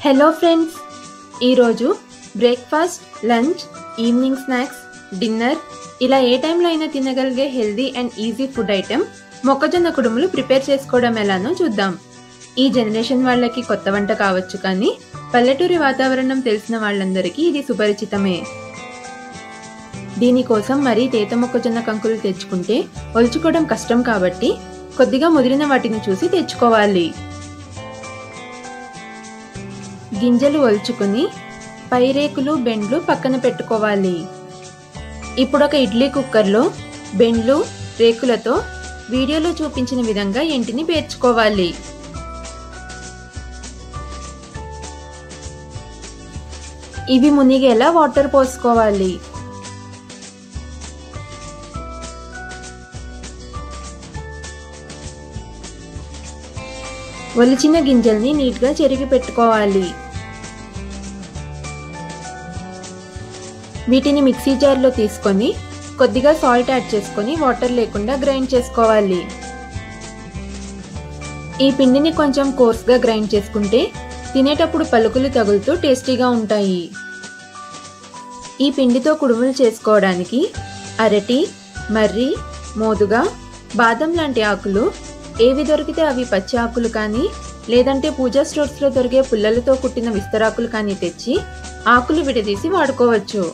hello friends ఈరోజు breakfast lunch evening snacks dinner ఇలా ఏ టైంలో అయినా తినగలిగే healthy and easy food item మొక్కజొన్న కుడుములు ప్రిపేర్ చేసుకోవడం ఎలానో చూద్దాం ఈ జనరేషన్ వాళ్ళకి కొత్త వంట కావచ్చు కానీ పల్లెటూరి వాతావరణం తెలిసిన వాళ్ళందరికీ ఇది సుపరిచితమే దీనికోసం మరీ తేత మొక్కజొన్న కంకులు తెచ్చుకుంటే ఒలుచుకోవడం కష్టం కాబట్టి కొద్దిగా ముదిరిన వాటిని చూసి తెచ్చుకోవాలి గింజలు ఒలుచుకుని పైరేకులు బెండ్లు పక్కన పెట్టుకోవాలి ఇప్పుడు ఒక ఇడ్లీ కుక్కర్లో బెండ్లు రేకులతో వీడియోలో చూపించిన విధంగా ఎంటిని పేర్చుకోవాలి ఇవి మునిగేలా వాటర్ పోసుకోవాలి ఒలిచిన గింజల్ని నీట్గా చెరిగి పెట్టుకోవాలి వీటిని మిక్సీ జార్లో తీసుకొని కొద్దిగా సాల్ట్ యాడ్ చేసుకొని వాటర్ లేకుండా గ్రైండ్ చేసుకోవాలి ఈ పిండిని కొంచెం కోర్స్గా గ్రైండ్ చేసుకుంటే తినేటప్పుడు పలుకులు తగులుతూ టేస్టీగా ఉంటాయి ఈ పిండితో కుడుములు చేసుకోవడానికి అరటి మర్రి మోదుగా బాదం లాంటి ఆకులు ఏవి దొరికితే అవి పచ్చి ఆకులు కానీ లేదంటే పూజా స్టోర్స్లో దొరికే పుల్లలతో కుట్టిన విస్తరాకులు కానీ తెచ్చి ఆకులు విడదీసి వాడుకోవచ్చు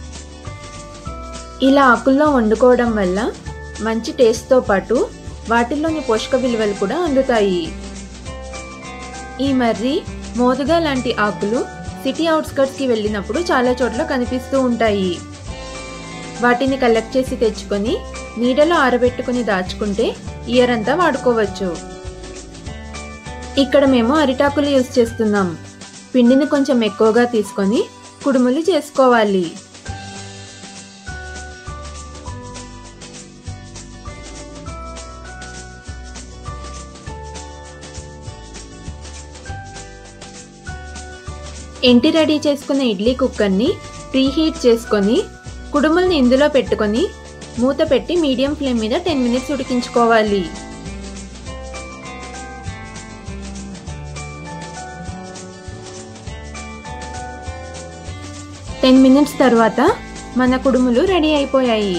ఇలా ఆకుల్లో వండుకోవడం వల్ల మంచి టేస్ట్తో పాటు వాటిల్లోని పోషక విలువలు కూడా అందుతాయి ఈ మర్రి మోదుగా లాంటి ఆకులు సిటీ అవుట్స్కట్స్కి వెళ్ళినప్పుడు చాలా చోట్ల కనిపిస్తూ ఉంటాయి వాటిని కలెక్ట్ చేసి తెచ్చుకొని నీడలో ఆరబెట్టుకుని దాచుకుంటే ఇయర్ అంతా వాడుకోవచ్చు ఇక్కడ మేము అరిటాకులు యూజ్ చేస్తున్నాం పిండిని కొంచెం ఎక్కువగా తీసుకొని కుడుములు చేసుకోవాలి ఎంటి రెడీ చేసుకున్న ఇడ్లీ కుక్కర్ని ప్రీహీట్ చేసుకొని కుడుముల్ని ఇందులో పెట్టుకొని మూత పెట్టి మీడియం ఫ్లేమ్ మీద టెన్ మినిట్స్ ఉడికించుకోవాలి టెన్ మినిట్స్ తర్వాత మన కుడుములు రెడీ అయిపోయాయి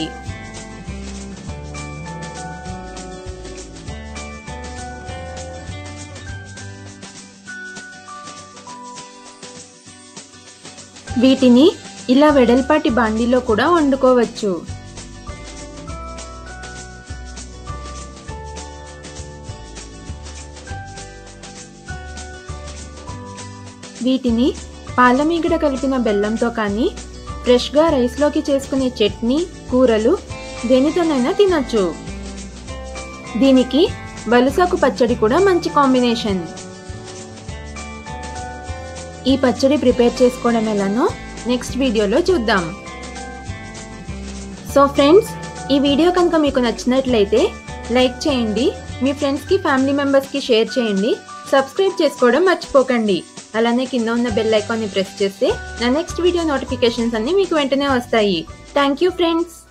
వీటిని ఇలా వెడల్పాటి బాండీలో కూడా వండుకోవచ్చు వీటిని పాలమీగడ కలిపిన బెల్లంతో కానీ ఫ్రెష్గా రైస్లోకి చేసుకునే చట్నీ కూరలు దేనితోనైనా తినొచ్చు దీనికి వలుసాకు పచ్చడి కూడా మంచి కాంబినేషన్ ఈ పచ్చడి ప్రిపేర్ చేసుకోవడం ఎలానో నెక్స్ట్ వీడియోలో చూద్దాం సో ఫ్రెండ్స్ ఈ వీడియో కనుక మీకు నచ్చినట్లయితే లైక్ చేయండి మీ ఫ్రెండ్స్కి ఫ్యామిలీ మెంబర్స్కి షేర్ చేయండి సబ్స్క్రైబ్ చేసుకోవడం మర్చిపోకండి అలానే కింద ఉన్న బెల్ ఐకాన్ని ప్రెస్ చేస్తే నా నెక్స్ట్ వీడియో నోటిఫికేషన్స్ అన్ని మీకు వెంటనే వస్తాయి థ్యాంక్ యూ ఫ్రెండ్స్